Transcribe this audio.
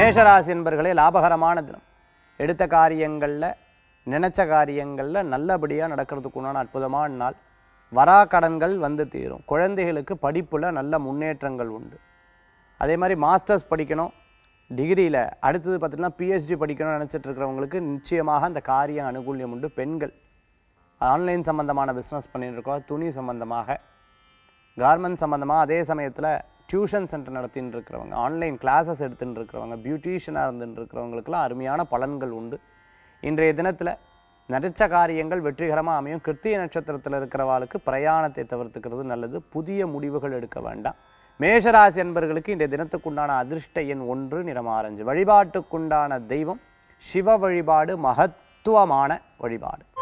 மேஷராசி என்பர்களே லாபகரமான தினம் எடுத்த காரியங்களில் நினைச்ச காரியங்களில் நல்லபடியாக நடக்கிறதுக்கு உண்டான அற்புதமான நாள் வரா கடன்கள் வந்து தீரும் குழந்தைகளுக்கு படிப்பில் நல்ல முன்னேற்றங்கள் உண்டு அதே மாதிரி மாஸ்டர்ஸ் படிக்கணும் டிகிரியில் அடுத்தது பார்த்தீங்கன்னா பிஹெச்டி படிக்கணும்னு நினச்சிட்டு இருக்கிறவங்களுக்கு நிச்சயமாக அந்த காரியம் அனுகூல்யம் உண்டு பெண்கள் ஆன்லைன் சம்மந்தமான பிஸ்னஸ் பண்ணிட்டு இருக்கோம் துணி சம்மந்தமாக கார்மெண்ட் சம்மந்தமாக அதே சமயத்தில் டியூஷன் சென்டர் நடத்தின்னு இருக்கிறவங்க ஆன்லைன் கிளாஸஸ் எடுத்துன்னு இருக்கிறவங்க பியூட்டிஷியனாக இருந்துட்டு இருக்கிறவங்களுக்கெல்லாம் அருமையான பலன்கள் உண்டு இன்றைய தினத்தில் நினைச்ச காரியங்கள் வெற்றிகரமாக அமையும் கிருத்திய நட்சத்திரத்தில் இருக்கிறவாளுக்கு பிரயாணத்தை தவிர்த்துக்கிறது நல்லது புதிய முடிவுகள் எடுக்க வேண்டாம் மேஷராசி என்பர்களுக்கு இன்றைய தினத்துக்குண்டான அதிர்ஷ்ட எண் ஒன்று நிறம் ஆரஞ்சு வழிபாட்டுக்குண்டான தெய்வம் சிவ வழிபாடு மகத்துவமான வழிபாடு